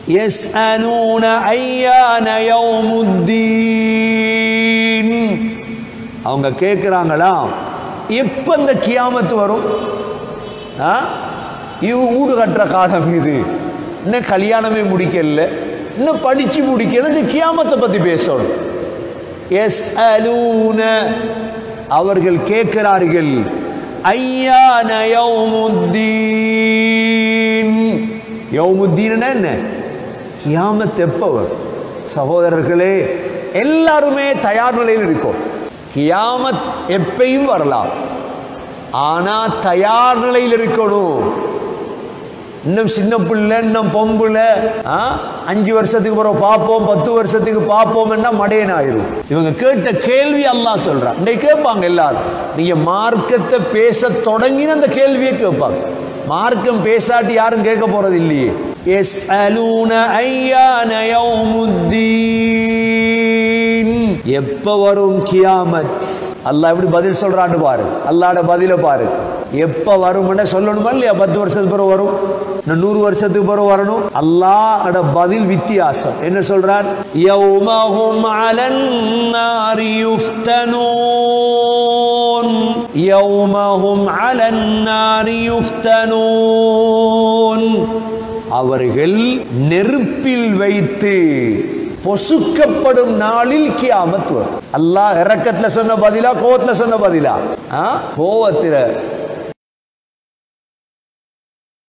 يسألون أيان يوم الدين அவங்க கேட்குறாங்களாம் எப்போ இந்த கியாமத்து வரும் ஆ இது வீடு கட்டுற காலம் இது இன்னும் கல்யாணமே முடிக்கல இன்னும் படிச்சு முடிக்கல இந்த கியாமத்தை பத்தி பேசணும் எஸ் அலூன அவர்கள் கேட்கிறார்கள் ஐயான யௌமுத்தீன் யௌமுத்தீன்னா என்ன கியாமத் எப்போ வரும் சகோதரர்களே எல்லாருமே தயார் நிலையில் இருக்கோம் கியாமத் எப்பயும் வரலாம் ஆனா தயார் நிலையில் இருக்கணும் இன்னும் சின்ன பிள்ளை இன்னும் பொம்புல ஆ, அஞ்சு வருஷத்துக்கு பிறகு பார்ப்போம் பத்து வருஷத்துக்கு பார்ப்போம் மடையன் ஆயிரும் இவங்க கேட்ட கேள்வி அல்லாஹ் சொல்றான் இன்னைக்கு கேட்பாங்க எல்லாரும் நீங்க மார்க்கத்தை பேச தொடங்கின அந்த கேள்வியை கேட்பாங்க மார்க்கம் பேசாட்டி யாரும் கேட்க போறது இல்லையே எஸ் அலூன ஐயான யௌமுத்தீன் எப்ப வரும் கியாமத் அல்லாஹ் எப்படி பதில் சொல்றான்னு பாரு அல்லாஹ்ட பதில பாரு எப்ப வரும்னு சொல்லணுமா இல்லையா பத்து வருஷத்துக்கு பிறகு வரும் இன்னும் நூறு வருஷத்துக்கு பிறகு வரணும் அல்லாஹ்ட பதில் வித்தியாசம் என்ன சொல்றான் யௌமஹும் அலன் நாரி யுஃப்தனூன் யௌமஹும் அலன் நாரி யுஃப்தனூன் அவர்கள் நெருப்பில் வைத்து பொசுக்கப்படும் நாளில் கியாமத் வரும் அல்லாஹ் இறக்கத்துல சொன்ன பதிலா கோவத்துல சொன்ன பதிலா ஆ? கோவத்துல